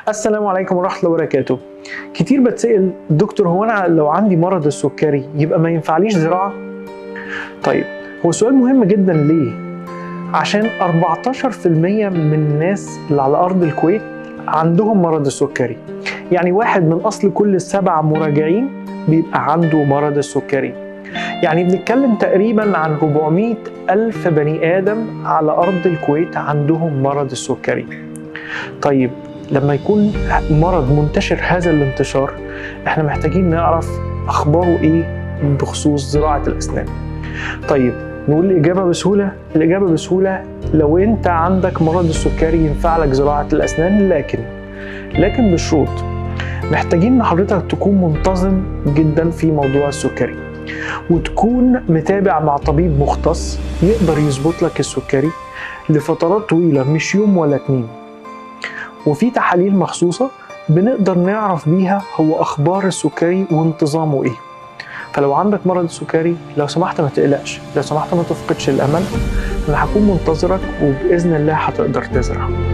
السلام عليكم ورحمة الله وبركاته كتير بتسأل دكتور هو أنا لو عندي مرض السكري يبقى ما ينفعليش زراعة؟ طيب هو سؤال مهم جدا ليه؟ عشان 14% من الناس اللي على أرض الكويت عندهم مرض السكري يعني واحد من أصل كل السبع مراجعين بيبقى عنده مرض السكري يعني بنتكلم تقريبا عن 400 ألف بني آدم على أرض الكويت عندهم مرض السكري طيب لما يكون مرض منتشر هذا الانتشار احنا محتاجين نعرف اخباره ايه بخصوص زراعه الاسنان طيب نقول الاجابه بسهوله الاجابه بسهوله لو انت عندك مرض السكري ينفع لك زراعه الاسنان لكن لكن بشروط محتاجين ان حضرتك تكون منتظم جدا في موضوع السكري وتكون متابع مع طبيب مختص يقدر يظبط لك السكري لفترات طويله مش يوم ولا اتنين وفي تحاليل مخصوصة بنقدر نعرف بيها هو أخبار السكري وانتظامه إيه فلو عندك مرض السكري لو سمحت ما تقلقش لو سمحت ما تفقدش الأمل أنا هكون منتظرك وبإذن الله هتقدر تزرع